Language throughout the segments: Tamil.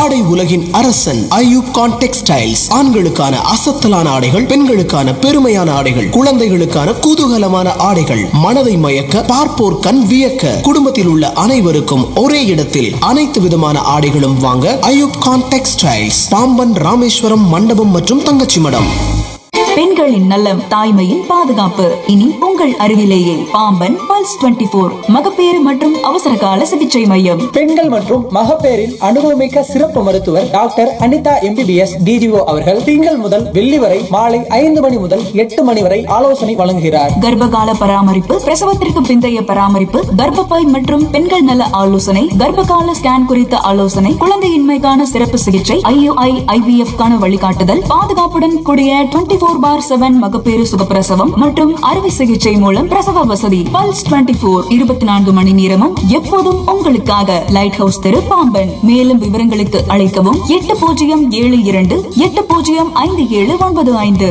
ஆடை உலகின் அரசன் ஐயூப் கான் டெக்ஸ்டைல்ஸ் ஆண்களுக்கான அசத்தலான ஆடைகள் பெண்களுக்கான பெருமையான ஆடைகள் குழந்தைகளுக்கான குதூகலமான ஆடைகள் மனதை மயக்க பார்ப்போர் கண் வியக்க குடும்பத்தில் உள்ள அனைவருக்கும் ஒரே இடத்தில் அனைத்து விதமான ஆடைகளும் வாங்க ஐயூப் கான் டெக்ஸ்டைல்ஸ் பாம்பன் ராமேஸ்வரம் மண்டபம் மற்றும் தங்கச்சி மடம் பெண்களின் நலம் தாய்மையின் பாதுகாப்பு இனி உங்கள் அருகிலேயே பாம்பன் பல்ஸ் 24 போர் மகப்பேறு மற்றும் அவசர கால சிகிச்சை மையம் பெண்கள் மற்றும் மகப்பேறின் அனுபவமிக்க சிறப்பு மருத்துவர் டாக்டர் அனிதா எம்பிபிஎஸ் டிஜிஓ அவர்கள் திங்கள் முதல் வெள்ளி வரை மாலை ஐந்து மணி முதல் எட்டு மணி வரை ஆலோசனை வழங்குகிறார் கர்ப்பகால பராமரிப்பு பிரசவத்திற்கு பிந்தைய பராமரிப்பு கர்ப்பப்பை மற்றும் பெண்கள் நல ஆலோசனை கர்ப்பகால ஸ்கேன் குறித்த ஆலோசனை குழந்தையின்மைக்கான சிறப்பு சிகிச்சை ஐயுஐ ஐவிஎஃப் கான வழிகாட்டுதல் பாதுகாப்புடன் கூடிய டுவெண்ட்டி போர் பார் செவன் மகப்பேறு சுகப்பிரசவம் மற்றும் அறுவை சிகிச்சை மூலம் பிரசவ வசதி பல்ஸ் டுவெண்ட்டி போர் இருபத்தி நான்கு மணி நேரமும் எப்போதும் உங்களுக்காக லைட் ஹவுஸ் தெரு பாம்பன் மேலும் விவரங்களுக்கு அழைக்கவும் எட்டு பூஜ்ஜியம் ஏழு இரண்டு எட்டு பூஜ்ஜியம் ஐந்து ஏழு ஒன்பது ஐந்து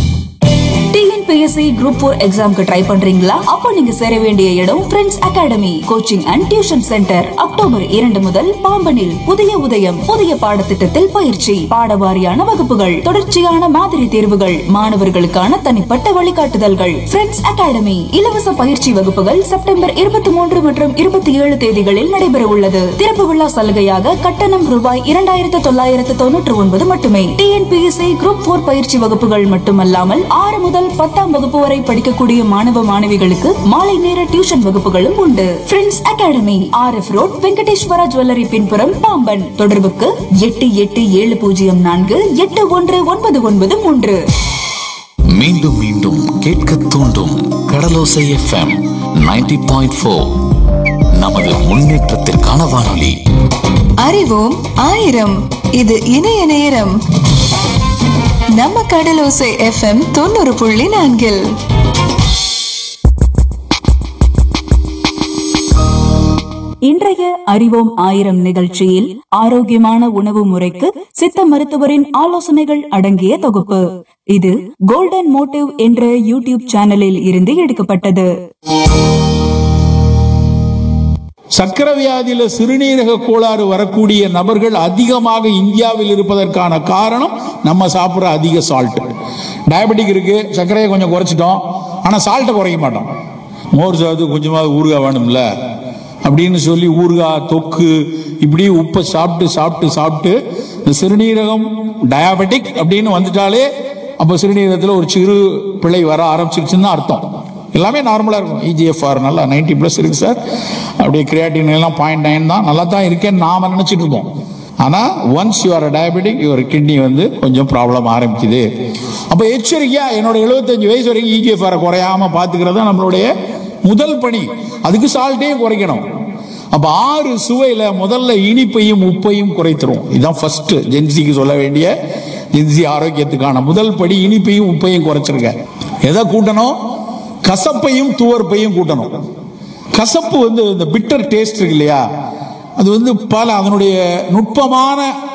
டிஎன்பிஎஸ்சி குரூப் ஃபோர் எக்ஸாம்க்கு ட்ரை பண்றீங்களா அப்போ நீங்க சேர வேண்டிய இடம் friends academy coaching and tuition centre October இரண்டு முதல் பாம்பனில் புதிய உதயம் புதிய பாடத்திட்டத்தில் பயிற்சி பாடவாரியான வகுப்புகள் தொடர்ச்சியான மாதிரி தேர்வுகள் மாணவர்களுக்கான தனிப்பட்ட வழிகாட்டுதல்கள் ஃப்ரெண்ட்ஸ் அகாடமி இலவச பயிற்சி வகுப்புகள் செப்டம்பர் இருபத்தி மூன்று மற்றும் இருபத்தி ஏழு தேதிகளில் நடைபெற உள்ளது திறப்பு விழா சலுகையாக கட்டணம் ரூபாய் இரண்டாயிரத்து தொள்ளாயிரத்து தொண்ணூற்று ஒன்பது மட்டுமே டிஎன்பிஎஸ்சி குரூப் போர் பயிற்சி வகுப்புகள் மட்டுமல்லாமல் ஆறு முதல் பத்தாம் வகுப்பு வரை படிக்கக்கூடிய மாணவ மாணவிகளுக்கு மாலை நேர டியூஷன் வகுப்புகளும் உண்டு friends academy R F road Venkateswara jewellery பின்புறம் பாம்பன் தொடர்புக்கு எட்டு எட்டு ஏழு பூஜ்ஜியம் நான்கு எட்டு ஒன்று ஒன்பது ஒன்பது மூன்று மீண்டும் மீண்டும் கேட்க தூண்டும் கடலோசை எஃப்எம் 90.4 பாயிண்ட் ஃபோர் நமது முன்னேற்றத்திற்கான வானொலி அறிவோம் ஆயிரம் இது இணைய நேரம் நம்ம கடலோசை எஃப்எம் தொண்ணூறு புள்ளி நான்கில் இன்றைய அறிவோம் ஆயிரம் நிகழ்ச்சியில் ஆரோக்கியமான உணவு முறைக்கு சித்த மருத்துவரின் ஆலோசனைகள் அடங்கிய தொகுப்பு இது கோல்டன் மோட்டிவ் என்ற யூடியூப் சேனலில் இருந்து எடுக்கப்பட்டது சக்கரை வியாதியில சிறுநீரக கோளாறு வரக்கூடிய நபர்கள் அதிகமாக இந்தியாவில் இருப்பதற்கான காரணம் நம்ம சாப்பிட்ற அதிக சால்ட் டயபெட்டிக் இருக்கு சர்க்கரையை கொஞ்சம் குறைச்சிட்டோம் ஆனா சால்ட்டை குறைக்க மாட்டோம் மோர் சாது கொஞ்சமாவது ஊறுகாய் வேணும்ல அப்படின்னு சொல்லி ஊறுகாய் தொக்கு இப்படி உப்பை சாப்பிட்டு சாப்பிட்டு சாப்பிட்டு இந்த சிறுநீரகம் டயாபெட்டிக் அப்படின்னு வந்துட்டாலே அப்போ சிறுநீரகத்தில் ஒரு சிறு பிழை வர ஆரம்பிச்சிருச்சுன்னு அர்த்தம் எல்லாமே நார்மலாக இருக்கும் இஜிஎஃப்ஆர் நல்லா நைன்டி ப்ளஸ் இருக்கு சார் அப்படியே கிரியாட்டின் எல்லாம் பாயிண்ட் நைன் தான் நல்லா தான் இருக்கேன்னு நாம நினச்சிட்டு இருப்போம் ஆனால் once you're diabetic your kidney வந்து கொஞ்சம் ப்ராப்ளம் ஆரம்பிக்குது அப்போ எச்சரிக்கையா என்னோட 75 வயசு வரைக்கும் இஜிஎஃப்ஆரை குறையாம பார்த்துக்கிறது தான் நம்மளுடைய முதல் பணி அதுக்கு சால்ட்டையும் குறைக்கணும் அப்ப ஆறு சுவையில முதல்ல இனிப்பையும் உப்பையும் குறைத்துரும் இதுதான் ஃபர்ஸ்ட் ஜென்சிக்கு சொல்ல வேண்டிய ஜென்சி ஆரோக்கியத்துக்கான முதல் படி இனிப்பையும் உப்பையும் குறைச்சிருங்க எதை கூட்டணும் கசப்பையும் துவர்ப்பையும் கூட்டணும் கசப்பு வந்து இந்த பிட்டர் டேஸ்ட் இருக்கு இல்லையா அது வந்து பல அதனுடைய நுட்பமான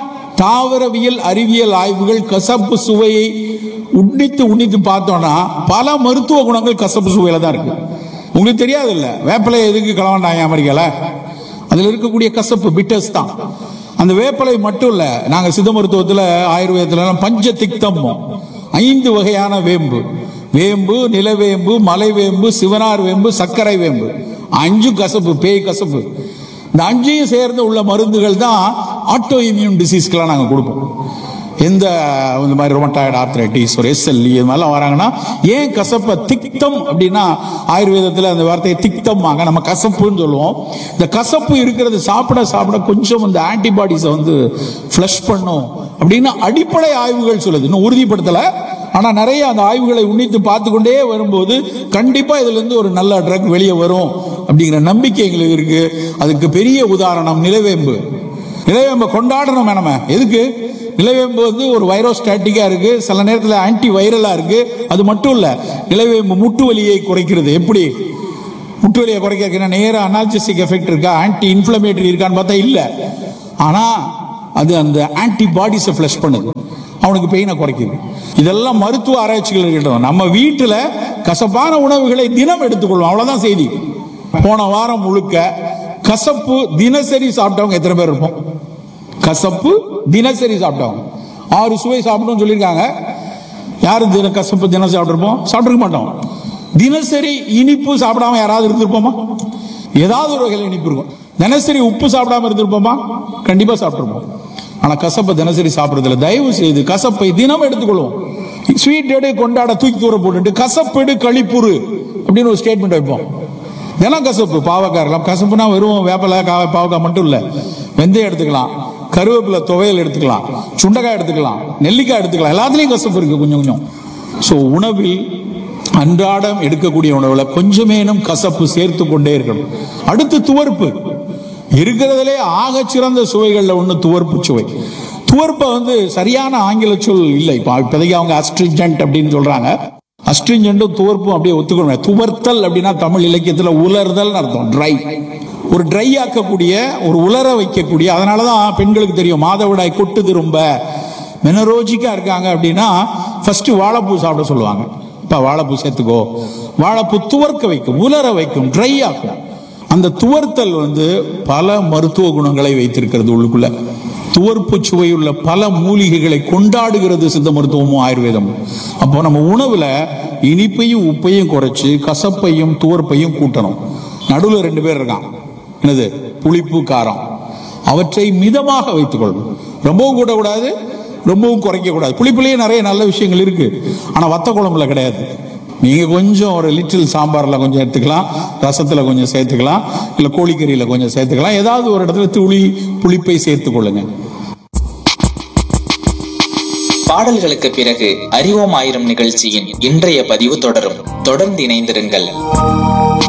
தாவரவியல் அறிவியல் ஆய்வுகள் கசப்பு சுவையை உன்னித்து உன்னித்து பார்த்தோம்னா பல மருத்துவ குணங்கள் கசப்பு சுவையில தான் இருக்கு உங்களுக்கு தெரியாது இல்ல வேப்பிலை எதுக்கு களவாண்டாங்க அமெரிக்கால அதுல இருக்கக்கூடிய கசப்பு பிட்டர்ஸ் தான் அந்த வேப்பிலை மட்டும் இல்ல நாங்க சித்த மருத்துவத்துல ஆயுர்வேதத்துல எல்லாம் பஞ்ச திக்தம்போம் ஐந்து வகையான வேம்பு வேம்பு நிலவேம்பு மலைவேம்பு சிவனார் வேம்பு சர்க்கரை வேம்பு அஞ்சும் கசப்பு பேய் கசப்பு இந்த அஞ்சையும் சேர்ந்து உள்ள மருந்துகள் தான் ஆட்டோ இம்யூன் டிசீஸ்க்கெல்லாம் நாங்கள் கொடுப்போம் எந்த இந்த மாதிரி ரொமட்டாய்டு ஆர்த்ரைட்டிஸ் ஒரு எஸ்எல்இ இது மாதிரிலாம் வராங்கன்னா ஏன் கசப்பை திக்தம் அப்படின்னா ஆயுர்வேதத்தில் அந்த வார்த்தையை திக்தம் வாங்க நம்ம கசப்புன்னு சொல்லுவோம் இந்த கசப்பு இருக்கிறது சாப்பிட சாப்பிட கொஞ்சம் இந்த ஆன்டிபாடிஸை வந்து ஃப்ளஷ் பண்ணும் அப்படின்னு அடிப்படை ஆய்வுகள் சொல்லுது இன்னும் உறுதிப்படுத்தலை ஆனா நிறைய அந்த ஆய்வுகளை உன்னித்து பார்த்து கொண்டே வரும்போது கண்டிப்பா இதுல இருந்து ஒரு நல்ல ட்ரக் வெளியே வரும் அப்படிங்கிற நம்பிக்கை எங்களுக்கு இருக்கு அதுக்கு பெரிய உதாரணம் நிலவேம்பு நிலவேம்பை கொண்டாடணும் நம்ம எதுக்கு நிலவேம்பு வந்து ஒரு வைரோஸ்டாட்டிக்கா இருக்கு சில நேரத்தில் ஆன்டி வைரலா இருக்கு அது மட்டும் இல்ல நிலவேம்பு முட்டு வலியை குறைக்கிறது எப்படி முட்டு வலியை குறைக்கிறதுக்கு நேர அனால்ஜிஸ்டிக் எஃபெக்ட் இருக்கா ஆன்டி இன்ஃபிளமேட்டரி இருக்கான்னு பார்த்தா இல்ல ஆனா அது அந்த ஆன்டிபாடிஸை ஃபிளஷ் பண்ணுது அவனுக்கு பெயினை குறைக்குது இதெல்லாம் மருத்துவ ஆராய்ச்சிகள் இருக்கட்டும் நம்ம வீட்டில் கசப்பான உணவுகளை தினம் எடுத்துக்கொள்வோம் அவ்வளவுதான் செய்தி போன வாரம் முழுக்க கசப்பு தினசரி சாப்பிட்டவங்க எத்தனை பேர் இருப்போம் கசப்பு தினசரி சாப்பிட்டவங்க ஆறு சுவை சாப்பிடணும்னு சொல்லியிருக்காங்க யாரு தின கசப்பு தினம் சாப்பிட்ருப்போம் சாப்பிட்ருக்க மாட்டோம் தினசரி இனிப்பு சாப்பிடாம யாராவது இருந்திருப்போமா ஏதாவது ஒரு வகையில் இனிப்பு இருக்கும் தினசரி உப்பு சாப்பிடாம இருந்திருப்போமா கண்டிப்பா சாப்பிட்டுருப்போம் ஆனா கசப்பை தினசரி சாப்பிடுறதுல தயவு செய்து கசப்பை தினம் எடுத்துக்கொள்வோம் ஸ்வீட் எடு கொண்டாட தூக்கி தூர போட்டுட்டு கசப்பெடு கழிப்புறு அப்படின்னு ஒரு ஸ்டேட்மெண்ட் வைப்போம் தினம் கசப்பு பாவக்காய் இருக்கலாம் கசப்புனா வெறும் வேப்பலை கா- பாவக்காய் மட்டும் இல்ல வெந்தயம் எடுத்துக்கலாம் கருவேப்பிலை துவையல் எடுத்துக்கலாம் சுண்டைக்காய் எடுத்துக்கலாம் நெல்லிக்காய் எடுத்துக்கலாம் எல்லாத்துலயும் கசப்பு இருக்கு கொஞ்சம் கொஞ்சம் ஸோ உணவில் அன்றாடம் எடுக்கக்கூடிய உணவுல கொஞ்சமேனும் கசப்பு சேர்த்து கொண்டே இருக்கணும் அடுத்து துவர்ப்பு இருக்கிறதுலே ஆக சிறந்த சுவைகள்ல ஒண்ணு துவர்ப்பு சுவை துவர்ப்பை வந்து சரியான ஆங்கில சொல் இல்லை இப்போ இப்போதைக்கு அவங்க அஸ்ட்ரிஜென்ட் அப்படின்னு சொல்றாங்க அஸ்ட்ரிஜென்ட்டும் துவர்ப்பும் அப்படியே ஒத்துக்கணும் துவர்த்தல் அப்படின்னா தமிழ் இலக்கியத்துல உலர்தல் அர்த்தம் ட்ரை ஒரு ட்ரை ஆக்கக்கூடிய ஒரு உலர வைக்கக்கூடிய அதனாலதான் பெண்களுக்கு தெரியும் மாதவிடாய் கொட்டுது ரொம்ப மெனரோஜிக்கா இருக்காங்க அப்படின்னா ஃபர்ஸ்ட் வாழைப்பூ சாப்பிட சொல்லுவாங்க இப்ப வாழைப்பூ சேர்த்துக்கோ வாழைப்பூ துவர்க்க வைக்கும் உலர வைக்கும் ட்ரை ஆக்கும் அந்த துவர்த்தல் வந்து பல மருத்துவ குணங்களை வைத்திருக்கிறது உள்ளுக்குள்ள துவர்ப்பு சுவையுள்ள பல மூலிகைகளை கொண்டாடுகிறது சித்த மருத்துவமும் ஆயுர்வேதமும் அப்போ நம்ம உணவுல இனிப்பையும் உப்பையும் குறைச்சு கசப்பையும் துவர்ப்பையும் கூட்டணும் நடுவுல ரெண்டு பேர் இருக்கான் என்னது புளிப்பு காரம் அவற்றை மிதமாக வைத்துக் கொள்ளணும் ரொம்பவும் கூட்டக்கூடாது ரொம்பவும் குறைக்க கூடாது புளிப்புலயே நிறைய நல்ல விஷயங்கள் இருக்கு ஆனா வத்த குழம்புல கிடையாது நீங்க கொஞ்சம் ஒரு லிட்டில் சாம்பார்ல கொஞ்சம் எடுத்துக்கலாம் ரசத்துல கொஞ்சம் சேர்த்துக்கலாம் இல்ல கோழிக்கறியில கொஞ்சம் சேர்த்துக்கலாம் ஏதாவது ஒரு இடத்துல துளி புளிப்பை சேர்த்துக் கொள்ளுங்க பாடல்களுக்கு பிறகு அறிவோம் ஆயிரம் நிகழ்ச்சியின் இன்றைய பதிவு தொடரும் தொடர்ந்து இணைந்திருங்கள்